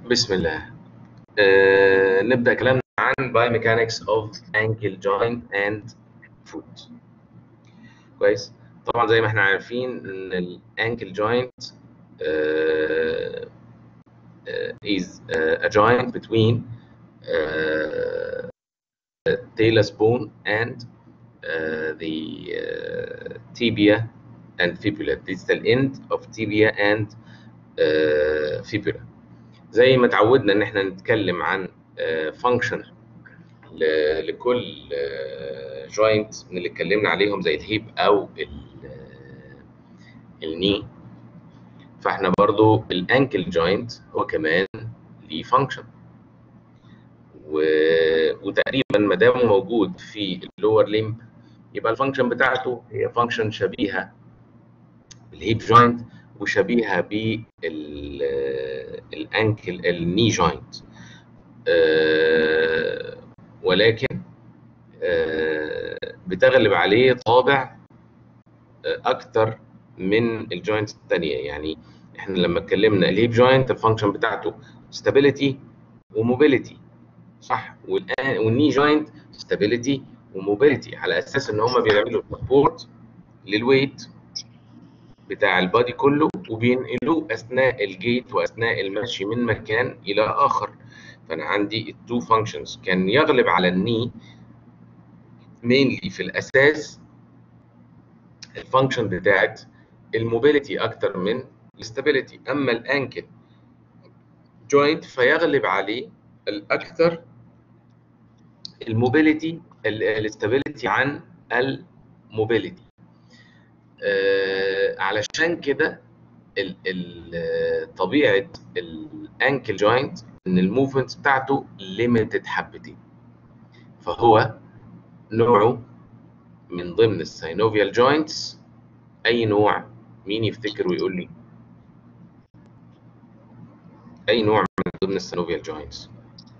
بسم الله آه، نبدأ كلامنا عن biomechanics of ankle joint and foot كويس طبعا زي ما احنا عارفين ان الانكل joint uh, uh, is uh, a joint between uh, the talus bone and uh, the uh, tibia and fibula distal end of tibia and uh, fibula زي ما اتعودنا ان احنا نتكلم عن فانكشن لكل جوينت من اللي اتكلمنا عليهم زي الهيب او الني فاحنا برضو الانكل جوينت هو كمان ليه فانكشن و... وتقريبا ما دام موجود في اللور ليمب يبقى الفانكشن بتاعته هي فانكشن شبيهه بالهيب جوينت وشبيهه بالانكل الني جوينت أه ولكن أه بتغلب عليه طابع اكتر من الجوينتس الثانيه يعني احنا لما اتكلمنا الهيب جوينت الفانكشن بتاعته ستابيليتي وموبيليتي صح والني جوينت ستابيليتي وموبيليتي على اساس ان هم بيعملوا سبورت للويت بتاع البادي كله وبينقلوه اثناء الجيت واثناء المشي من مكان الى اخر فانا عندي التو فانكشنز كان يغلب على الني مينلي في الاساس الفانكشن بتاعت الموبيليتي اكتر من الاستابيليتي اما الانكل جوينت فيغلب عليه الاكثر الموبيليتي الاستابيليتي عن الموبيليتي آه علشان كده طبيعه الانكل جوينت ان الموفمنت بتاعته ليميتد حبتين فهو نوعه من ضمن الساينوفيال جوينتس اي نوع مين يفتكر ويقول لي اي نوع من ضمن الساينوفيال جوينتس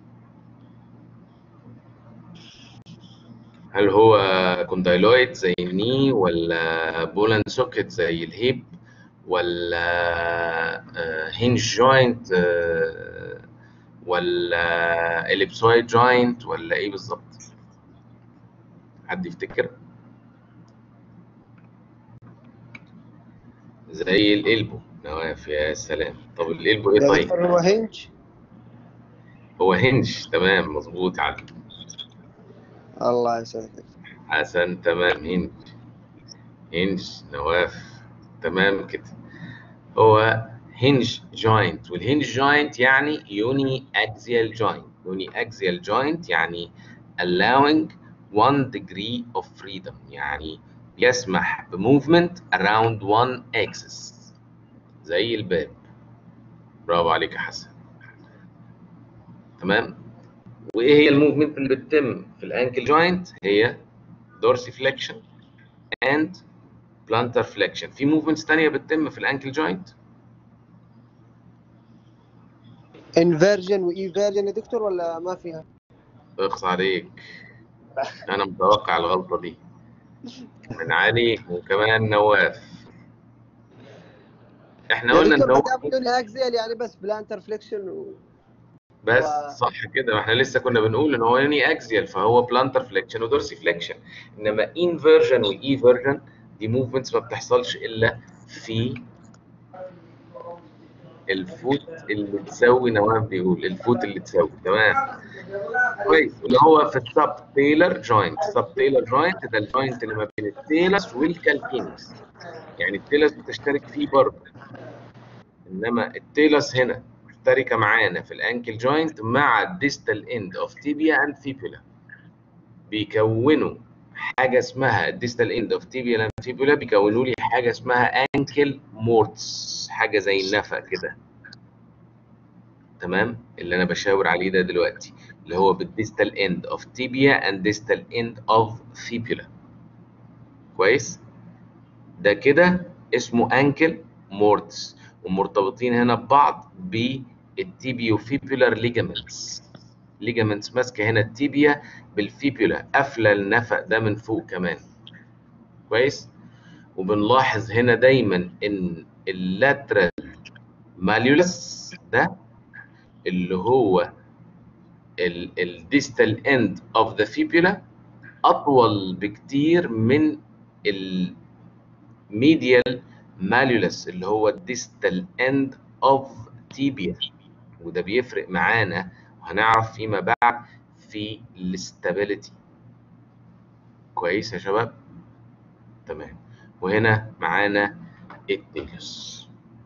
هل هو كوندايلويد زي الني ولا بولان سوكت زي الهيب ولا هينج جوينت ولا اليبسويد جوينت ولا ايه بالظبط حد يفتكر زي القلبو نواف يا سلام طب القلبو ايه طيب هو هنج هو هنج تمام مظبوط عدل الله يسعدك حسن تمام هنج هنج نواف تمام كده هو هنج جوينت والهنج جوينت يعني يوني اكزيال جوينت يوني اكزيال جوينت يعني allowing one degree of freedom يعني يسمح بموفمنت around one axis زي الباب برافو عليك يا حسن تمام وايه هي الموفمنت اللي بتتم في الانكل جوينت هي dorsiflexion and plantar flexion في موفمنتس ثانيه بتتم في الانكل جوينت انفيرجن وايفيرجن يا دكتور ولا ما فيها؟ اخص عليك انا متوقع الغلطه دي من علي وكمان نواف احنا قلنا ان هو اكزيال يعني بس بلانتر فليكشن و... بس صح كده ما احنا لسه كنا بنقول ان هو يوني اكزيال فهو بلانتر فليكشن ودورسي فليكشن انما انفيرجن وايفيرجن دي موفمنتس ما بتحصلش الا في الفوت اللي تساوي نواف بيقول الفوت اللي تساوي تمام كويس اللي هو في السب تيلر جوينت سب تيلر جوينت ده الجوينت اللي ما بين التيلس والكالكينكس يعني التيلس بتشترك فيه برضه انما التيلس هنا مشتركه معانا في الانكل جوينت مع الديستال اند اوف تيبيا اند فيبولا بيكونوا حاجه اسمها الديستال اند اوف تيبيا اند فيبولا بيكونوا لي حاجه اسمها انكل مورتس حاجه زي النفق كده تمام اللي انا بشاور عليه ده دلوقتي اللي هو بالديستال اند اوف تيبيا اند ديستال اند اوف فيبولا كويس ده كده اسمه انكل مورتس ومرتبطين هنا ببعض بالتيبيو فيبولار ليجامنتس ليجامنتس ماسكه هنا التيبيا بالفيبولا قافله النفق ده من فوق كمان كويس وبنلاحظ هنا دايما ان اللاترال ماليولس ده اللي هو الديستال اند اوف ذا فيبولا اطول بكتير من الميديال ماليولس اللي هو الديستال اند اوف تيبيا وده بيفرق معانا وهنعرف فيما بعد في الاستابيليتي كويس يا شباب تمام وهنا معانا التيلس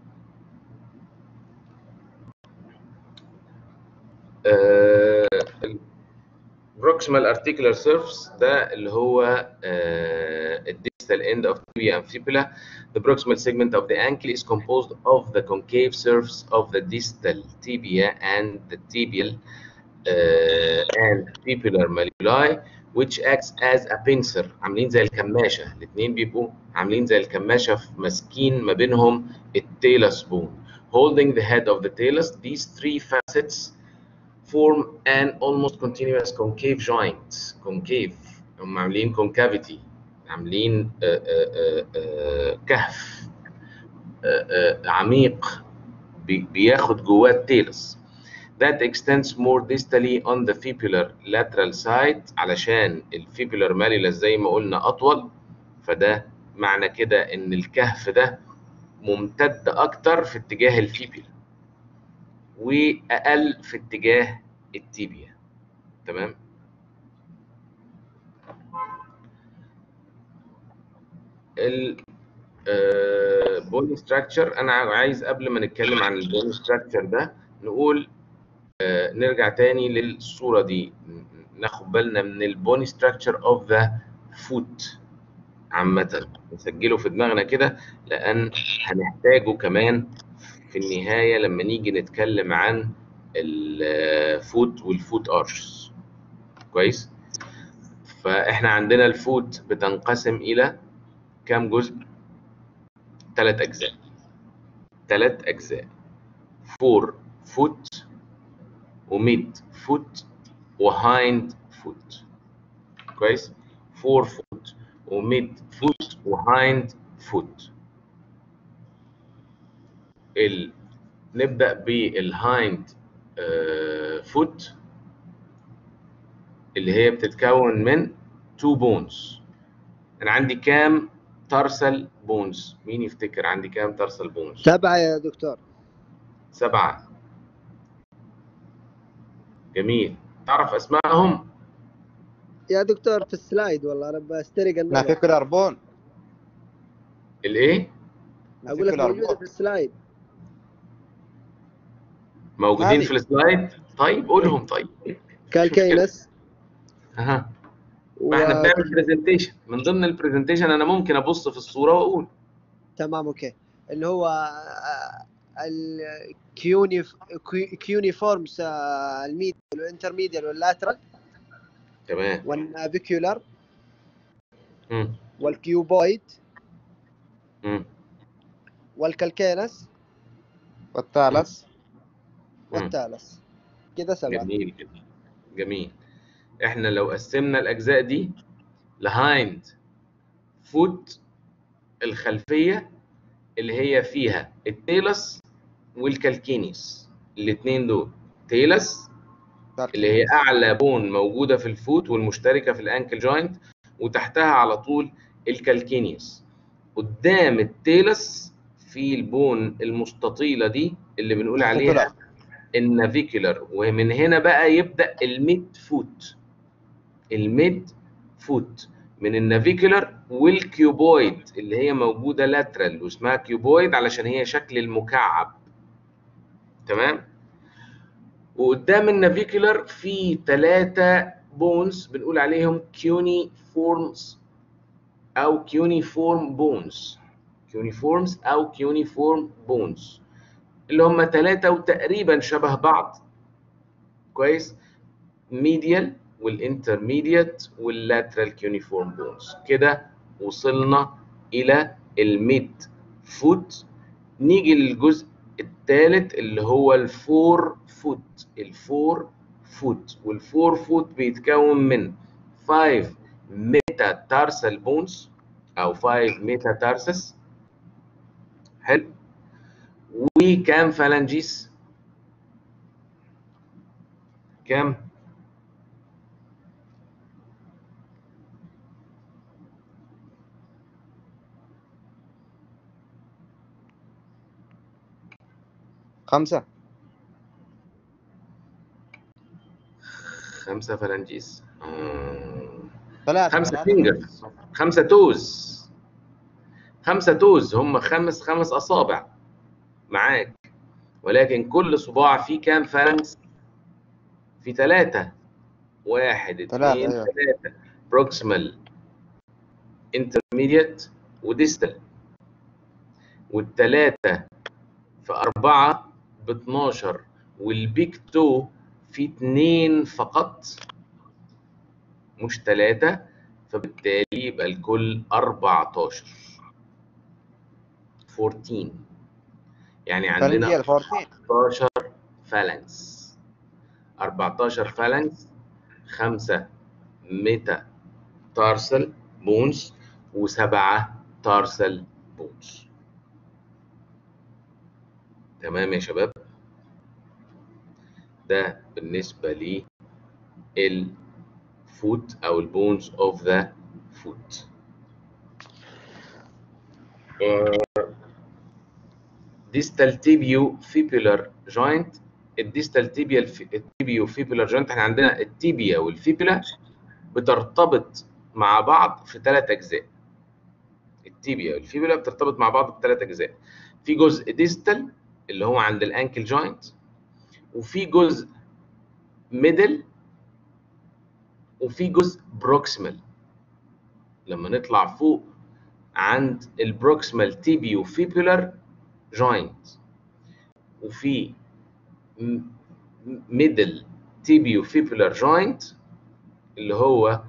proximal articular surface ده اللي هو uh, distal end of tibia and fibula. The proximal segment of the ankle is composed of the concave surface of the distal tibia and the tibial uh, and fibular malleoli which acts as a pincer عاملين زي الكماشة الاثنين بيبقوا عاملين زي الكماشة ماسكين ما بينهم التيلس بون holding the head of the talus these three facets form an almost continuous concave joint concave هم عاملين concavity عاملين آآ آآ آآ كهف عميق بياخد جواه التيلس that extends more distally on the fibular lateral side علشان الفيبولار malleolus زي ما قلنا اطول فده معنى كده ان الكهف ده ممتد اكتر في اتجاه الفيبولا واقل في اتجاه التيبيا تمام البوني ستراكشر انا عايز قبل ما نتكلم عن البوني ستراكشر ده نقول آه نرجع تاني للصوره دي ناخد بالنا من البوني ستراكشر اوف ذا فوت عامه نسجله في دماغنا كده لان هنحتاجه كمان في النهايه لما نيجي نتكلم عن الفوت والفوت ارشز كويس فاحنا عندنا الفوت بتنقسم الى كام جزء ثلاث اجزاء ثلاث اجزاء فور فوت وميد فوت وهايند فوت كويس فور فوت وميد فوت وهايند فوت ال... نبدا بالهايند فوت اللي هي بتتكون من تو بونز انا عندي كام ترسل بونز مين يفتكر عندي كام ترسل بونز سبعة يا دكتور سبعة جميل تعرف اسمائهم يا دكتور في السلايد والله انا بسترق النظر نافيكولار بون الايه اقول لك موجوده في السلايد موجودين هذه. في السلايد طيب قولهم طيب كالكينس اها ما احنا بنعمل برزنتيشن من ضمن البرزنتيشن انا ممكن ابص في الصوره واقول تمام اوكي اللي هو الكيوني كيونيفورمز الميديال والانترميديال واللاترال تمام والنافيكولار مم. والكيوبويد مم. والكالكينس والثالث مم. والتالس كده سبعة جميل جدا جميل احنا لو قسمنا الاجزاء دي لهايند فوت الخلفيه اللي هي فيها التيلس والكالكينيس الاثنين دول تيلس اللي هي اعلى بون موجوده في الفوت والمشتركه في الانكل جوينت وتحتها على طول الكالكينيس قدام التيلس في البون المستطيله دي اللي بنقول عليها النافيكولار ومن هنا بقى يبدا الميد فوت الميد فوت من النافيكولار والكيوبويد اللي هي موجوده لاترال واسمها كيوبويد علشان هي شكل المكعب تمام وقدام النافيكولار في ثلاثه بونز بنقول عليهم كيوني فورمز او كيوني فورم بونز كيوني فورمز او كيوني فورم بونز اللي هم ثلاثة وتقريبا شبه بعض كويس ميديال والانترميديت واللاترال كيونيفورم بونز كده وصلنا الى الميد فوت نيجي للجزء الثالث اللي هو الفور فوت الفور فوت والفور فوت بيتكون من 5 ميتا تارسال بونز او 5 ميتا تارسس حلو وكام فالنجيس كام؟ خمسة خمسة فلانجيز آه. ثلاثة خمسة ثلاثة فينجرز خمسة توز خمسة توز هم خمس خمس أصابع معاك ولكن كل صباع فيه كام فالنس؟ في ثلاثة واحد ثلاثة، اثنين أيوة. ثلاثة بروكسيمال انترميديت وديستال والثلاثة في أربعة ب 12 والبيك تو في اتنين فقط مش ثلاثة فبالتالي يبقى الكل 14 14 يعني عندنا فالنجيل 14 14 فالنس 14 فالنس 5 ميتا تارسل بونز وسبعة تارسل بونز تمام يا شباب ده بالنسبة لي الفوت أو البونز اوف ذا فوت distal tibio fibular joint الديستال تيبيا التيبيو فيبولار جوينت احنا عندنا التيبيا والفيبولا بترتبط مع بعض في ثلاث اجزاء التيبيا والفيبولا بترتبط مع بعض في ثلاث اجزاء في جزء ديستال اللي هو عند الانكل جوينت وفي جزء ميدل وفي جزء بروكسيمال لما نطلع فوق عند البروكسيمال تيبيو فيبولار جوينت وفي ميدل تيبيو فيبولار جوينت اللي هو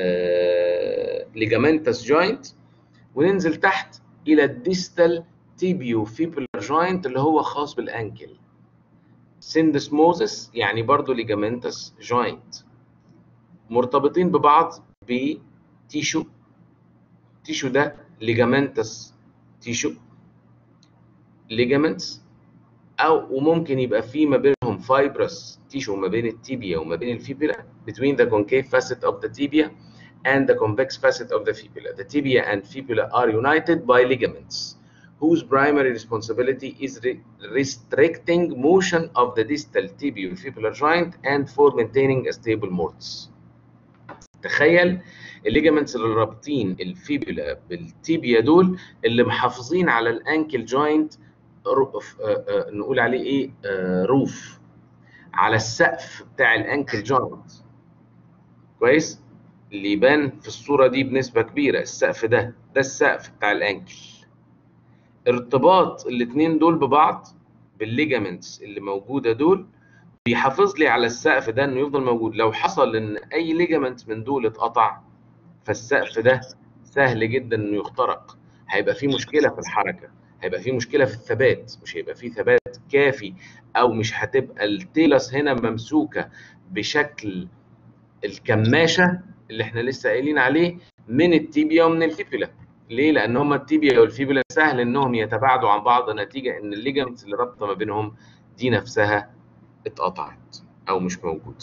ليجامنتس جوينت وننزل تحت الى الديستال تيبيو فيبولار جوينت اللي هو خاص بالانكل سيندسموزس يعني برضو ليجامنتس جوينت مرتبطين ببعض بتيشو تيشو ده ليجامنتس تيشو ليجامنتس او وممكن يبقى في ما بينهم فايبرس تيشو ما بين التيبيا وما بين الفيبولا between the concave facet of the tibia and the convex facet of the fibula. The tibia and fibula are united by ligaments whose primary responsibility is re restricting motion of the distal tibiofibular joint and for maintaining a stable mortise. تخيل الليجامنتس اللي رابطين الفيبولا بالتيبيا دول اللي محافظين على الانكل جوينت نقول عليه ايه آه روف على السقف بتاع الانكل جوينت كويس اللي يبان في الصوره دي بنسبه كبيره السقف ده ده السقف بتاع الانكل ارتباط الاثنين دول ببعض بالليجامنتس اللي موجوده دول بيحافظ لي على السقف ده انه يفضل موجود لو حصل ان اي ليجامنت من دول اتقطع فالسقف ده سهل جدا انه يخترق هيبقى فيه مشكله في الحركه هيبقى فيه مشكله في الثبات مش هيبقى فيه ثبات كافي او مش هتبقى التيلس هنا ممسوكه بشكل الكماشه اللي احنا لسه قايلين عليه من التيبيا ومن الفيبولا ليه لان هما التيبيا والفيبولا سهل انهم يتباعدوا عن بعض نتيجه ان الليجمنتس اللي رابطه ما بينهم دي نفسها اتقطعت او مش موجود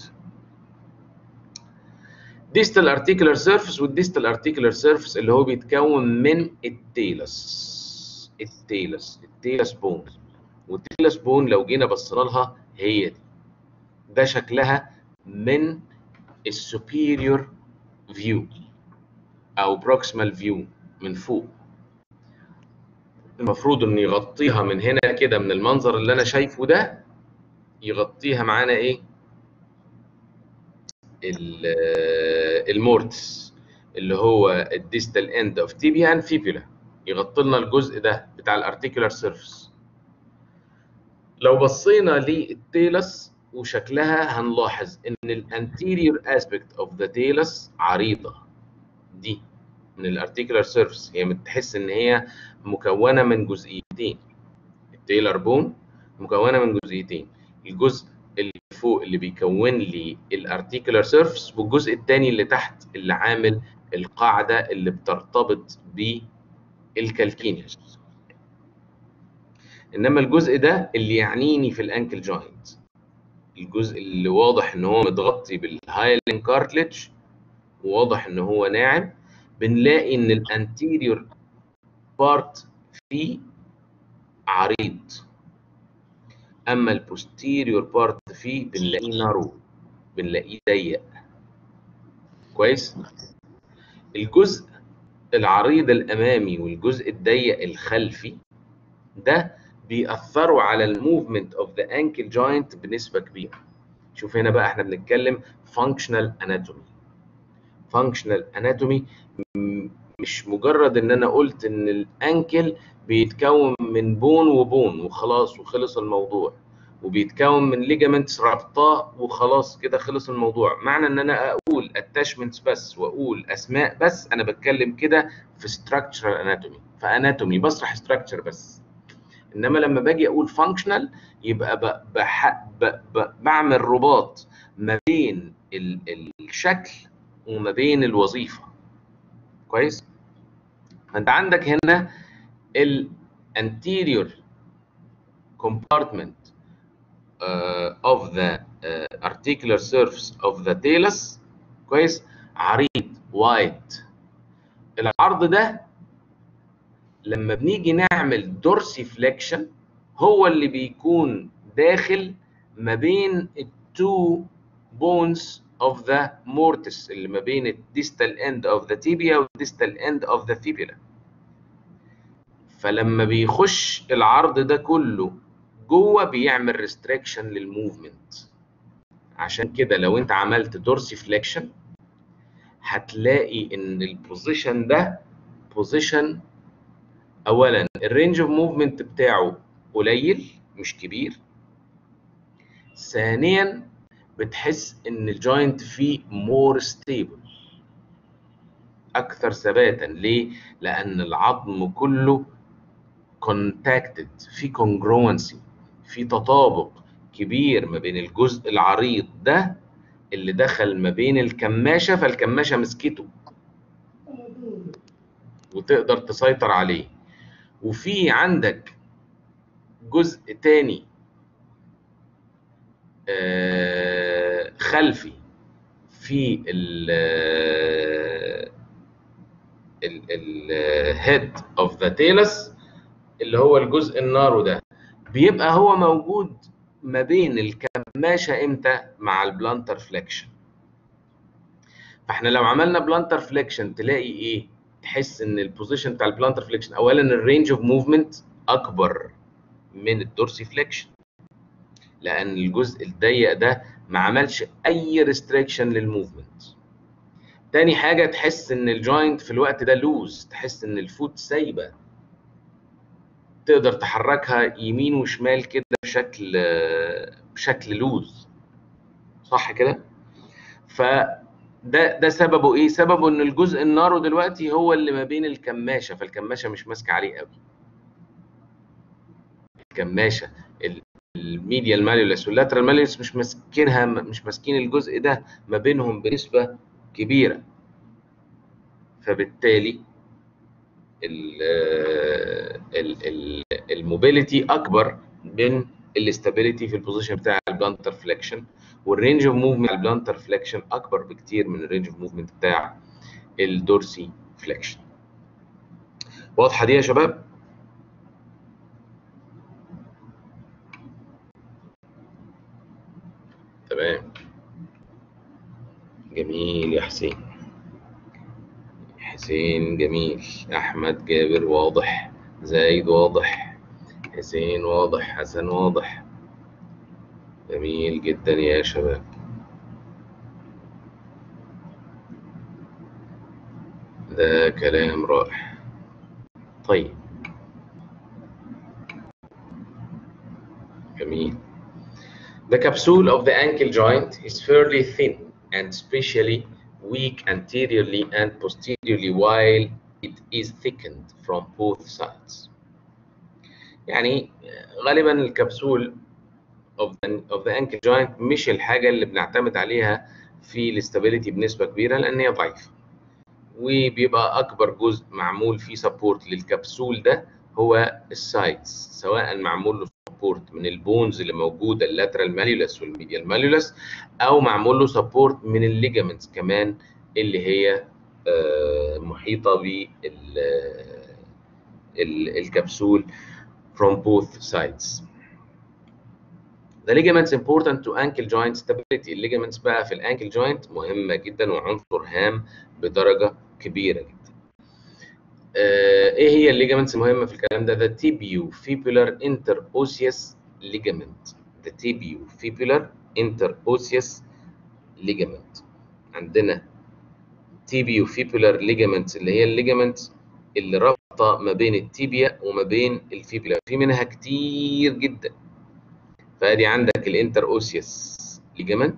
ديستال ارتيكولار سيرفيس والديستال ارتيكولار سيرفيس اللي هو بيتكون من التيلس التيلس التيلس بون والتيلس بون لو جينا بصينا لها هي دي ده شكلها من السوبيريور فيو او بروكسيمال فيو من فوق المفروض انه يغطيها من هنا كده من المنظر اللي انا شايفه ده يغطيها معانا ايه المورتس اللي هو الديستال اند اوف تيبيا اند فيبولا يغطي لنا الجزء ده بتاع الارتيكولار سيرفيس لو بصينا للتيلس وشكلها هنلاحظ ان الانتيريور اسبكت اوف ذا تيلس عريضه دي من الارتيكولار سيرفيس هي بتحس ان هي مكونه من جزئيتين التيلر بون مكونه من جزئيتين الجزء اللي فوق اللي بيكون لي الارتيكولار سيرفيس والجزء الثاني اللي تحت اللي عامل القاعده اللي بترتبط بالكالكينيوس انما الجزء ده اللي يعنيني في الانكل جوينت الجزء اللي واضح ان هو متغطي بالهايلين كارتليج وواضح ان هو ناعم بنلاقي ان الانتيريور بارت فيه عريض اما البوستيريور بارت فيه بنلاقيه نارو بنلاقيه ضيق كويس الجزء العريض الامامي والجزء الضيق الخلفي ده بيأثروا على الموفمنت اوف ذا انكل جوينت بنسبه كبيره شوف هنا بقى احنا بنتكلم فانكشنال اناتومي فانكشنال اناتومي مش مجرد ان انا قلت ان الانكل بيتكون من بون وبون وخلاص وخلص الموضوع وبيتكون من ليجامنتس رابطاه وخلاص كده خلص الموضوع معنى ان انا اقول اتاشمنتس بس واقول اسماء بس انا بتكلم كده في ستراكشرال اناتومي فاناتومي بشرح ستراكشر بس انما لما باجي اقول فانكشنال يبقى ب... بح... ب... ب... بعمل رباط ما بين ال... الشكل وما بين الوظيفه كويس فانت عندك هنا ال anterior compartment uh, of the uh, articular surface of the talus كويس عريض وايد العرض ده لما بنيجي نعمل دورسي فليكشن هو اللي بيكون داخل ما بين التو بونز of the mortis اللي ما بين الديستال end of the tibia والديستال end of the fibula فلما بيخش العرض ده كله جوه بيعمل ريستريكشن للموفمنت عشان كده لو انت عملت دورسي فليكشن هتلاقي ان البوزيشن ده بوزيشن اولا الرينج اوف موفمنت بتاعه قليل مش كبير ثانيا بتحس ان الجوينت فيه مور ستيبل اكثر ثباتا ليه لان العظم كله كونتاكتد في كونجروانسي في تطابق كبير ما بين الجزء العريض ده اللي دخل ما بين الكماشه فالكماشه مسكته وتقدر تسيطر عليه وفي عندك جزء تاني آه خلفي في ال الهيد اوف ذا تيلس اللي هو الجزء النارو ده بيبقى هو موجود ما بين الكماشه امتى مع البلانتر فليكشن فاحنا لو عملنا بلانتر فليكشن تلاقي ايه تحس ان البوزيشن بتاع البلانتر فليكشن اولا الرينج اوف موفمنت اكبر من الدورسي فليكشن لان الجزء الضيق ده ما عملش اي ريستريكشن للموفمنت تاني حاجه تحس ان الجوينت في الوقت ده لوز تحس ان الفوت سايبه تقدر تحركها يمين وشمال كده بشكل بشكل لوز صح كده فده ده سببه ايه سببه ان الجزء النارو دلوقتي هو اللي ما بين الكماشه فالكماشه مش ماسكه عليه قوي الكماشه الميديال ماليولس واللاترال ماليولس مش ماسكينها مش ماسكين الجزء ده ما بينهم بنسبه كبيره فبالتالي الموبيليتي اكبر من الاستابيليتي في البوزيشن بتاع البلانتر فليكشن والرينج اوف موفمنت البلانتر فليكشن اكبر بكتير من الرينج اوف موفمنت بتاع الدورسي فليكشن واضحه دي يا شباب تمام جميل يا حسين حسين جميل احمد جابر واضح زايد واضح حسين واضح حسن واضح جميل جدا يا شباب ده كلام رائع طيب جميل The capsule of the ankle joint is fairly thin and especially weak anteriorly and posteriorly while it is thickened from both sides. يعني غالبا الكبسول of the, of the ankle joint مش الحاجة اللي بنعتمد عليها في الاستابيليتي بنسبة كبيرة لأن هي ضعيفة. وبيبقى أكبر جزء معمول فيه سبورت للكبسول ده هو السايدز سواء معمول له سبورت من البونز اللي موجوده اللاترال ماليولس والميديال ماليولس او معمول له سبورت من الليجامنتس كمان اللي هي آه، محيطه بال ال- الكبسول from both sides. The ligaments important to ankle joint stability. الليجامنتس بقى في الانكل جوينت مهمه جدا وعنصر هام بدرجه كبيره جدا. آه، ايه هي الليجامنتس المهمه في الكلام ده؟ The tibio-fibular interosseous ligament. The tibio-fibular interosseous ligament. عندنا tibio-fibular ligaments اللي هي الليجامنتس اللي رابطه ما بين التيبيا وما بين الفيبولا في منها كتير جدا فادي عندك الانتر اوسيوس ليجامنت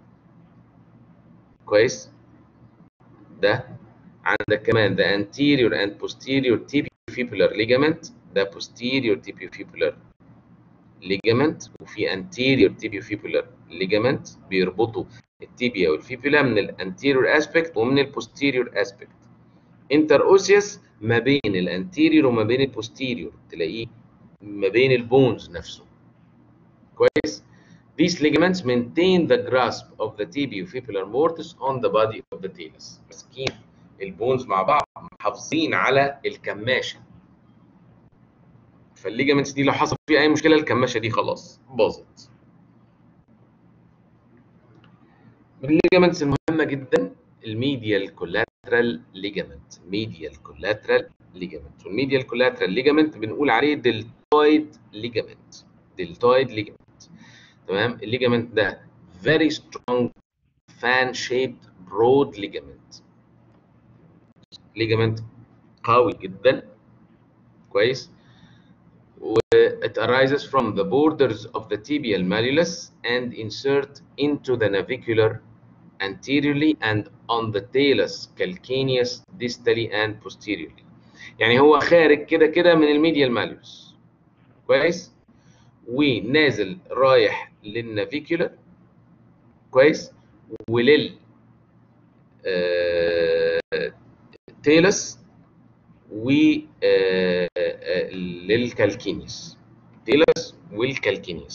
كويس ده عندك كمان the anterior and posterior tibiofibular ligament ده posterior tibiofibular ligament وفي anterior tibiofibular ligament بيربطوا التيبيا والفيبولا من الانتيريور اسبكت ومن البوستيريور اسبكت انتر اوسيوس ما بين الانتيريور وما بين البوستيريور تلاقيه ما بين البونز نفسه كويس These ligaments maintain the grasp of the tibiofibular mortise on the body of the talus. ماسكين البونز مع بعض محافظين على الكماشه. فالليجامنتس دي لو حصل فيها اي مشكله الكماشه دي خلاص باظت. من الليجامنتس المهمه جدا الميديال كولاترال ليجامنت ميديال كولاترال ليجامنت والميديال كولاترال ليجامنت بنقول عليه دلتويد ليجامنت دلتويد ليجامنت تمام الليجامنت ده very strong fan shaped broad ligament ليجامنت قوي جدا كويس و it arises from the borders of the tibial malleolus and insert into the navicular anteriorly and on the talus calcaneus distally and posteriorly يعني هو خارج كده كده من الميديال ماليوس كويس ونازل رايح للنافيكولار كويس ولل آه تيلس و آه آه للكالكينيس تيلس والكالكينيس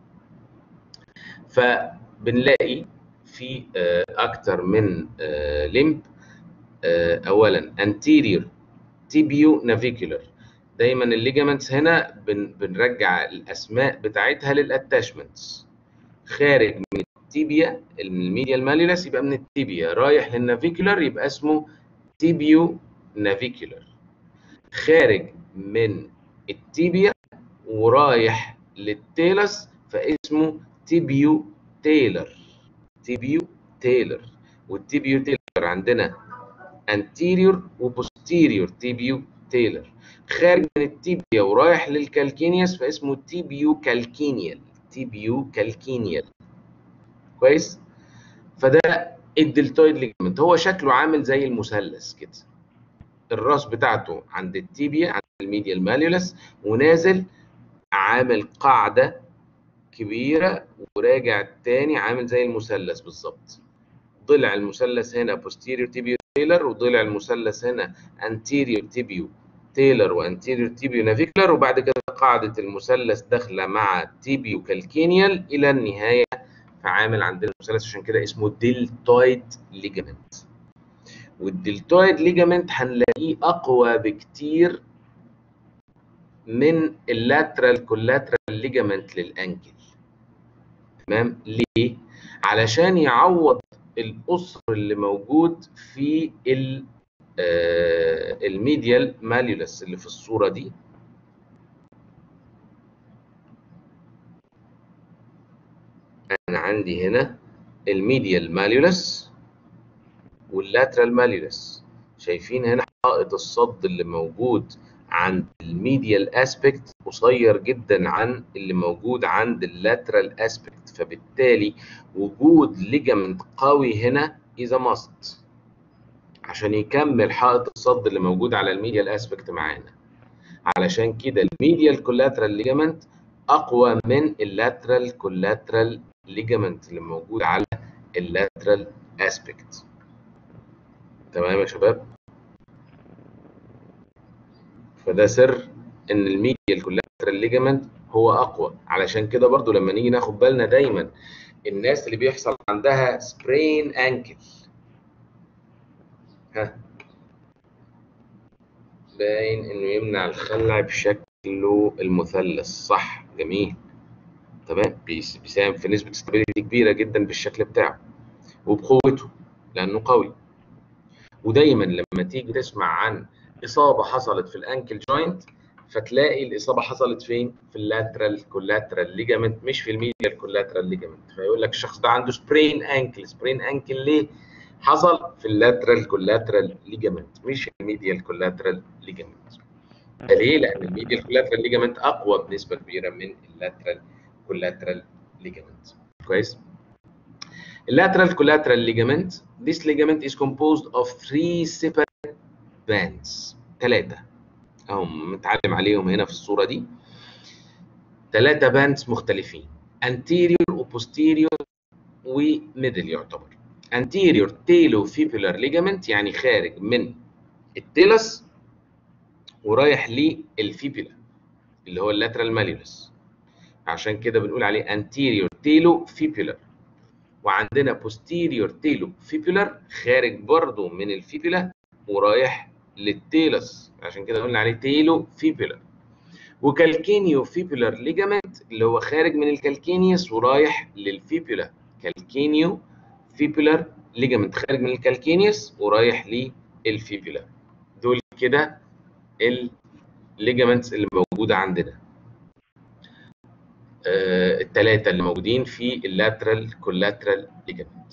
فبنلاقي في آه اكتر من آه لمب آه اولا anterior tibio navicular دايما الليجامنتس هنا بن بنرجع الاسماء بتاعتها للاتاشمنتس خارج من التيبيا من الميديال ماليولس يبقى من التيبيا رايح للنافيكولار يبقى اسمه تيبيو نافيكولار خارج من التيبيا ورايح للتيلس فاسمه تيبيو تيلر تيبيو تيلر والتيبيو تيلر عندنا anterior وposterior تيبيو تيلر خارج من التيبيا ورايح للكالكينيوس فاسمه تيبيو كالكينيال تيبيو كالكينيال كويس فده الدلتويد ليجمنت هو شكله عامل زي المثلث كده الراس بتاعته عند التيبيا عند الميديال ماليولس ونازل عامل قاعده كبيره وراجع تاني عامل زي المثلث بالظبط ضلع المثلث هنا posterior tibio تيلر وضلع المثلث هنا anterior tibio تيلر وانتيريور تيبيو نافيكولار وبعد كده قاعده المثلث داخله مع تيبيو كالكينيال الى النهايه فعامل عندنا المثلث عشان كده اسمه ديلتويد ليجامنت والديلتويد ليجامنت هنلاقيه اقوى بكتير من اللاترال كولاترال ليجامنت للانكل تمام ليه علشان يعوض القصر اللي موجود في ال آه الميديال ماليولس اللي في الصورة دي أنا عندي هنا الميديال ماليولس واللاترال ماليولس شايفين هنا حائط الصد اللي موجود عند الميديال اسبكت قصير جدا عن اللي موجود عند اللاترال اسبكت فبالتالي وجود ليجامنت قوي هنا إذا ماست عشان يكمل حائط الصد اللي موجود على الميديال اسبكت معانا علشان كده الميديال كولاترال ليجامنت اقوى من اللاترال كولاترال ليجامنت اللي موجود على اللاترال اسبكت تمام يا شباب فده سر ان الميديال كولاترال ليجامنت هو اقوى علشان كده برضو لما نيجي ناخد بالنا دايما الناس اللي بيحصل عندها سبرين انكل ها باين انه يمنع الخلع بشكله المثلث صح جميل تمام بيس- بيساهم في نسبة استابيليتي كبيرة جدا بالشكل بتاعه وبقوته لأنه قوي ودايما لما تيجي تسمع عن إصابة حصلت في الأنكل جوينت فتلاقي الإصابة حصلت فين؟ في اللاترال كولاترال ليجامنت مش في الميديال كولاترال ليجامنت فيقول لك الشخص ده عنده سبرين أنكل سبرين أنكل ليه؟ حصل في اللاترال كولاترال ليجامنت مش في الميديال كولاترال ليجامنت ده ليه؟ لأن الميديال كولاترال ليجامنت أقوى بنسبة كبيرة من اللاترال collateral ligament كويس lateral collateral ligament this ligament is composed of three separate bands ثلاثة أهو متعلم عليهم هنا في الصورة دي ثلاثة bands مختلفين anterior و posterior و middle يعتبر anterior talofibular ligament يعني خارج من التيلس ورايح للفيبولا اللي هو اللاترال ماليولس عشان كده بنقول عليه anterior talofibular وعندنا posterior talofibular خارج برضو من الفيبولا ورايح للتيلس عشان كده قلنا عليه talofibular وكالكينيو فيبولار ليجامنت اللي هو خارج من الكالكينيوس ورايح للفيبولا كالكينيو فيبولار ليجامنت خارج من الكالكينيوس ورايح للفيبولا دول كده الليجامنتس اللي موجوده عندنا آه الثلاثه اللي موجودين في اللاترال كولاترال ليجامنت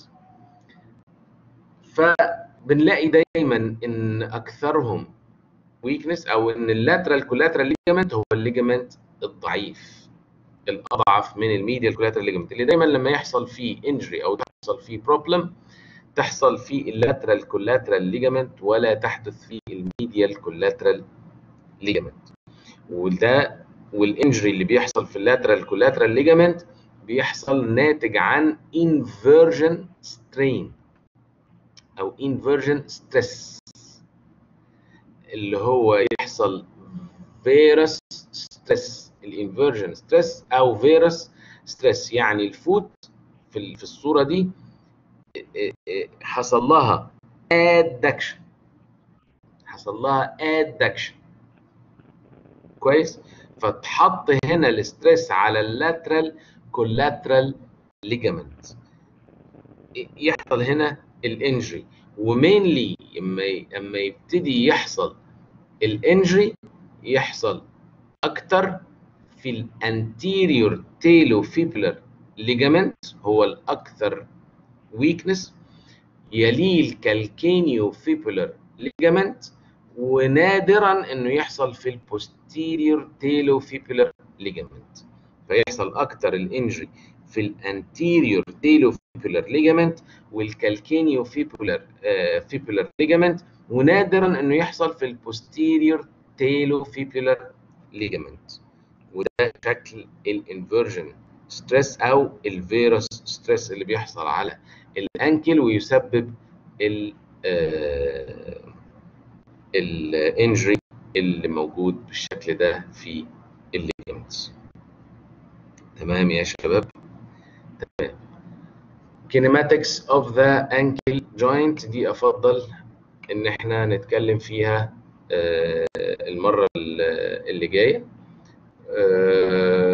فبنلاقي دايما ان اكثرهم ويكنس او ان اللاترال كولاترال ليجامنت هو الليجامنت الضعيف الاضعف من الميديال كولاترال ليجامنت اللي دايما لما يحصل فيه انجري او تحصل فيه بروبلم تحصل في اللاترال كولاترال ليجامنت ولا تحدث في الميديال كولاترال ليجامنت وده والانجري اللي بيحصل في اللاترال كولاترال ليجامنت بيحصل ناتج عن انفيرجن سترين او انفيرجن ستريس اللي هو يحصل فيروس ستريس الانفيرجن ستريس او فيروس ستريس يعني الفوت في في الصوره دي حصل لها ادكشن حصل لها ادكشن كويس فتحط هنا الاستريس على اللاترال كولاترال ليجامنت يحصل هنا الانجري ومينلي اما اما يبتدي يحصل الانجري يحصل اكتر في الانتيريور تيلوفيبولار ليجامنت هو الاكثر ويكنس يليه الكالكينيو فيبولار ليجامنت ونادرا انه يحصل في البوستيريور تيلوفيبولار ليجامنت فيحصل اكتر الانجري في الانتيريور تيلوفيبولار ليجامنت والكالكينيو فيبولار فيبولار ليجامنت ونادرا انه يحصل في البوستيريور تيلوفيبولار ليجامنت وده شكل الانفيرجن ستريس او الفيروس ستريس اللي بيحصل على الانكل ويسبب ال الانجري اللي موجود بالشكل ده في الليجمنتس تمام يا شباب تمام kinematics of the ankle joint دي افضل ان احنا نتكلم فيها المره اللي جايه